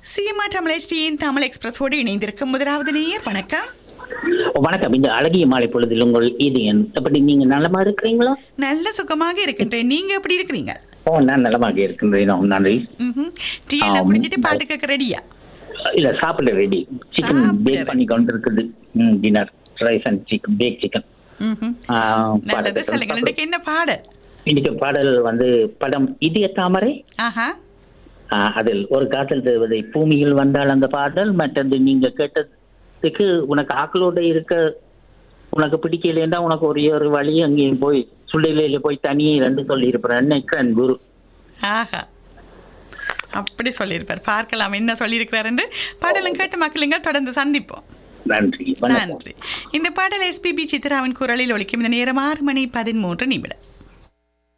சிஎம்ஆ தமிழ் HDயின் தமிழ் எக்ஸ்பிரஸோடு இணைந்திருக்கும் முதலாவது நேயர் வணக்கம் வணக்கம் இந்த அழகிய மாலை பொழுதில் உங்கள் இது என் எப்படி நீங்க நலமா இருக்கிறீங்களா நல்ல சுகமாக இருக்கின்றேன் நீங்க எப்படி இருக்கிறீங்க ஓ நான் நலமாக இருக்கின்றேன் நன்றி ம்ஹும். டீ எல்லாம் ஆம். குடிச்சிட்டு பாட்டு கேட்க ரெடியா இல்ல சாப்பிட ரெடி சிக்கன் சாப்பிட பேக் பண்ணி கொண்டு இருக்குது dinner rice and chicken pack chicken ம்ஹும். நல்லது சொல்லுங்க இன்னைக்கு என்ன பாடல் இன்னைக்கு பாடல் வந்து படம் இதய தாமரை ஆஹா ஆ, அதில் ஒரு காதல் தேவதை பூமியில் வந்தால் அந்த பாடல் மற்றது நீங்க கேட்டதுக்கு உனக்கு ஆக்களோட இருக்க உனக்கு பிடிக்கலைன்னா உனக்கு ஒரே ஒரு வழி அங்கேயும் போய் சுள்ளையில போய் தனியே ரெண்டு சொல்லி இருப்பேன் குரு ஆஹா அப்படி சொல்லியிருப்பார் பார்க்கலாம் என்ன சொல்லியிருக்கிறார் பாடலும் கேட்டு மக்களுங்க தொடர்ந்து சந்திப்போம் நன்றி வணக்கம் நன்றி இந்த பாடல் எஸ்பிபி சித்ராவின் குரலில் ஒலிக்கும் இந்த நேரம் ஆறு மணி பதிமூன்று நிமிடம்